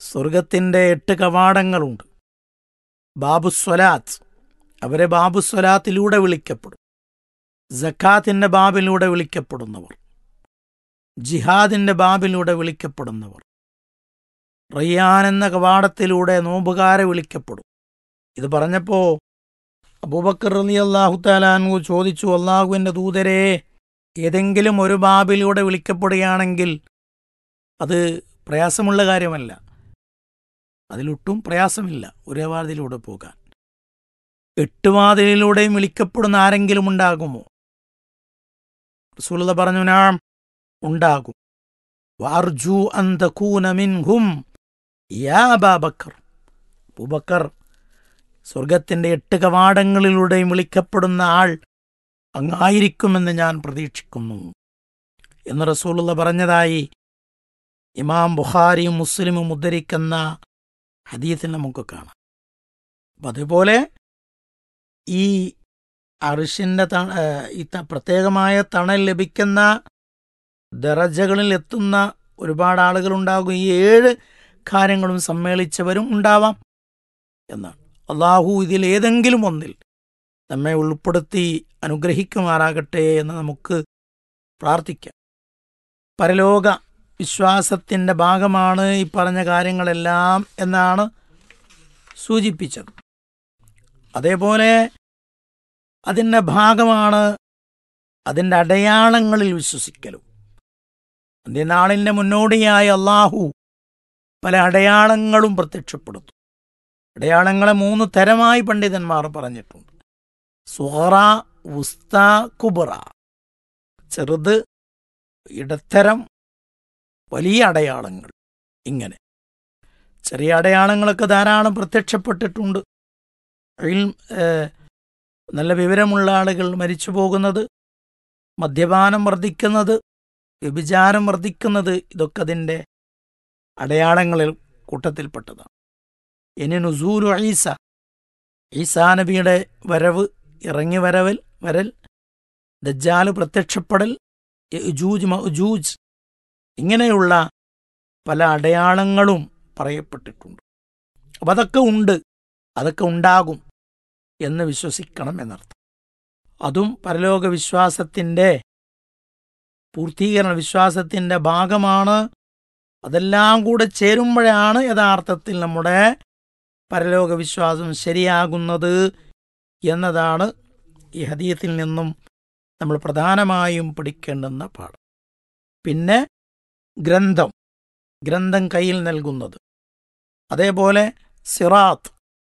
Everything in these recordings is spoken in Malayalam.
സ്വർഗത്തിൻ്റെ എട്ട് കവാടങ്ങളുണ്ട് ബാബുസ്വലാത്ത് അവരെ ബാബുസ്വലാത്തിലൂടെ വിളിക്കപ്പെടും ജക്കാത്തിൻ്റെ ബാബിലൂടെ വിളിക്കപ്പെടുന്നവർ ജിഹാദിൻ്റെ ബാബിലൂടെ വിളിക്കപ്പെടുന്നവർ റയ്യാൻ എന്ന കവാടത്തിലൂടെ നോമ്പുകാരെ വിളിക്കപ്പെടും ഇത് പറഞ്ഞപ്പോൾ അബൂബക്കർ അലി അള്ളാഹു താലാൻഹു ചോദിച്ചു അള്ളാഹുവിൻ്റെ ദൂതരെ ഏതെങ്കിലും ഒരു ബാബിലൂടെ വിളിക്കപ്പെടുകയാണെങ്കിൽ അത് പ്രയാസമുള്ള കാര്യമല്ല അതിലൊട്ടും പ്രയാസമില്ല ഒരേ വാതിലൂടെ പോകാൻ എട്ട് വാതിലിലൂടെയും വിളിക്കപ്പെടുന്ന ആരെങ്കിലും ഉണ്ടാകുമോ റസൂലത പറഞ്ഞു നാം ഉണ്ടാകും വാർജു അന്തകൂന മിൻഹും യാ അബാബക്കർ അബൂബക്കർ സ്വർഗത്തിന്റെ എട്ട് കവാടങ്ങളിലൂടെയും വിളിക്കപ്പെടുന്ന ആൾ അങ്ങായിരിക്കുമെന്ന് ഞാൻ പ്രതീക്ഷിക്കുന്നു എന്ന് റസൂലുള്ള പറഞ്ഞതായി ഇമാം ബുഖാരിയും മുസ്ലിമും ഉദ്ധരിക്കുന്ന ഹദീത്തിൽ നമുക്ക് കാണാം അപ്പം അതുപോലെ ഈ അറിഷിൻ്റെ ത ഈ ത- പ്രത്യേകമായ തണൽ ലഭിക്കുന്ന ദറജകളിൽ എത്തുന്ന ഒരുപാട് ആളുകളുണ്ടാകും ഈ ഏഴ് കാര്യങ്ങളും സമ്മേളിച്ചവരും ഉണ്ടാവാം എന്നാണ് അള്ളാഹു ഇതിൽ ഏതെങ്കിലും ഒന്നിൽ നമ്മെ ഉൾപ്പെടുത്തി അനുഗ്രഹിക്കുമാറാകട്ടെ എന്ന് നമുക്ക് പ്രാർത്ഥിക്കാം പരലോക വിശ്വാസത്തിൻ്റെ ഭാഗമാണ് ഈ പറഞ്ഞ കാര്യങ്ങളെല്ലാം എന്നാണ് സൂചിപ്പിച്ചത് അതേപോലെ അതിൻ്റെ ഭാഗമാണ് അതിൻ്റെ അടയാളങ്ങളിൽ വിശ്വസിക്കലും അന്ത്യനാളിൻ്റെ മുന്നോടിയായി അള്ളാഹു പല അടയാളങ്ങളും പ്രത്യക്ഷപ്പെടുത്തും അടയാളങ്ങളെ മൂന്ന് തരമായി പണ്ഡിതന്മാർ പറഞ്ഞിട്ടുണ്ട് സുഹറ ഉസ്ത കുബറ ചെറുത് ഇടത്തരം വലിയ അടയാളങ്ങൾ ഇങ്ങനെ ചെറിയ അടയാളങ്ങളൊക്കെ ധാരാളം പ്രത്യക്ഷപ്പെട്ടിട്ടുണ്ട് ഇൽം, ഏഹ്, നല്ല വിവരമുള്ള ആളുകൾ മരിച്ചു പോകുന്നത് മദ്യപാനം വർദ്ധിക്കുന്നത് വ്യഭിചാരം വർദ്ധിക്കുന്നത് ഇതൊക്കെ അതിൻ്റെ അടയാളങ്ങളിൽ കൂട്ടത്തിൽപ്പെട്ടതാണ് ഇനി നുസൂലു ഈസ ഈസാ നബിയുടെ വരവ് ഇറങ്ങി വരവൽ വരൽ ദജ്ജാല് പ്രത്യക്ഷപ്പെടൽ യജൂജ് മഅജൂജ് ഇങ്ങനെയുള്ള പല അടയാളങ്ങളും പറയപ്പെട്ടിട്ടുണ്ട് അപ്പം അതൊക്കെ ഉണ്ട് അതൊക്കെ ഉണ്ടാകും എന്ന് വിശ്വസിക്കണം എന്നർത്ഥം അതും പരലോക വിശ്വാസത്തിൻ്റെ പൂർത്തീകരണ വിശ്വാസത്തിൻ്റെ ഭാഗമാണ് അതെല്ലാം കൂടെ ചേരുമ്പോഴാണ് യഥാർത്ഥത്തിൽ നമ്മുടെ പരലോക വിശ്വാസം ശരിയാകുന്നത് എന്നതാണ് ഈ ഹദീയത്തിൽ നിന്നും നമ്മൾ പ്രധാനമായും പഠിക്കേണ്ടുന്ന പാഠം പിന്നെ ഗ്രന്ഥം ഗ്രന്ഥം കയ്യിൽ നൽകുന്നത് അതേപോലെ സിറാത്ത്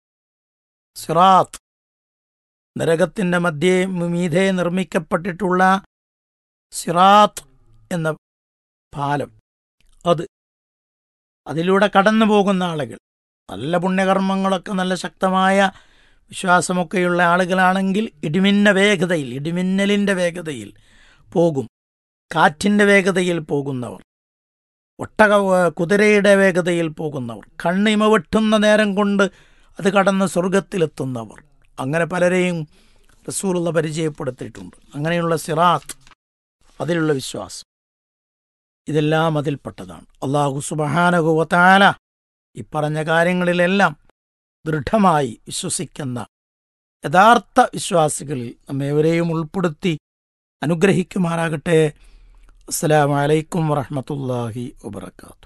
സിറാത്ത് നരകത്തിൻ്റെ മധ്യേ മീതെ നിർമ്മിക്കപ്പെട്ടിട്ടുള്ള സിറാത്ത് എന്ന പാലം അത് അതിലൂടെ കടന്നു പോകുന്ന ആളുകൾ നല്ല പുണ്യകർമ്മങ്ങളൊക്കെ നല്ല ശക്തമായ വിശ്വാസമൊക്കെയുള്ള ആളുകളാണെങ്കിൽ ഇടിമിന്ന വേഗതയിൽ ഇടിമിന്നലിൻ്റെ വേഗതയിൽ പോകും കാറ്റിൻ്റെ വേഗതയിൽ പോകുന്നവർ ഒട്ടക കുതിരയുടെ വേഗതയിൽ പോകുന്നവർ കണ്ണിമ വെട്ടുന്ന നേരം കൊണ്ട് അത് കടന്ന് സ്വർഗത്തിലെത്തുന്നവർ അങ്ങനെ പലരെയും റസൂലുള്ള പരിചയപ്പെടുത്തിയിട്ടുണ്ട് അങ്ങനെയുള്ള സിറാത്ത് അതിലുള്ള വിശ്വാസം ഇതെല്ലാം അതിൽപ്പെട്ടതാണ് അള്ളാഹു സുബഹാനകുവത്താല ഈ പറഞ്ഞ കാര്യങ്ങളിലെല്ലാം ദൃഢമായി വിശ്വസിക്കുന്ന യഥാർത്ഥ വിശ്വാസികളിൽ നമ്മേവരെയും ഉൾപ്പെടുത്തി അനുഗ്രഹിക്കുമാറാകട്ടെ അസ്സലാമു അലൈക്കും വറഹ്മത്തുള്ളാഹി വബർക്കാത്തു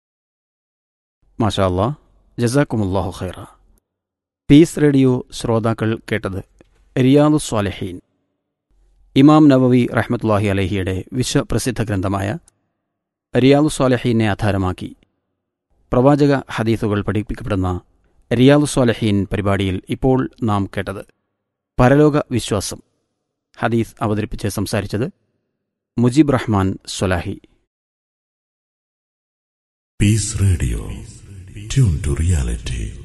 മാഷാ അല്ലാ ജസാക്കുമുല്ലാഹു ഖൈറ പീസ് റേഡിയോ ശ്രോതാക്കൾ കേട്ടത് റിയാദു സ്വാലഹീൻ ഇമാം നവവി റഹ്മത്തുല്ലാഹി അലഹിയുടെ വിശ്വപ്രസിദ്ധ ഗ്രന്ഥമായ റിയാദു സ്വാലഹീനെ ആധാരമാക്കി പ്രവാചക ഹദീസുകൾ പഠിപ്പിക്കപ്പെടുന്ന റിയാദു സ്വാലഹീൻ പരിപാടിയിൽ ഇപ്പോൾ നാം കേട്ടത് പരലോക വിശ്വാസം ഹദീസ് അവതരിപ്പിച്ച് സംസാരിച്ചത് മുജീബ് റഹ്മാൻ സ്വലാഹി Peace Radio. Tune to reality.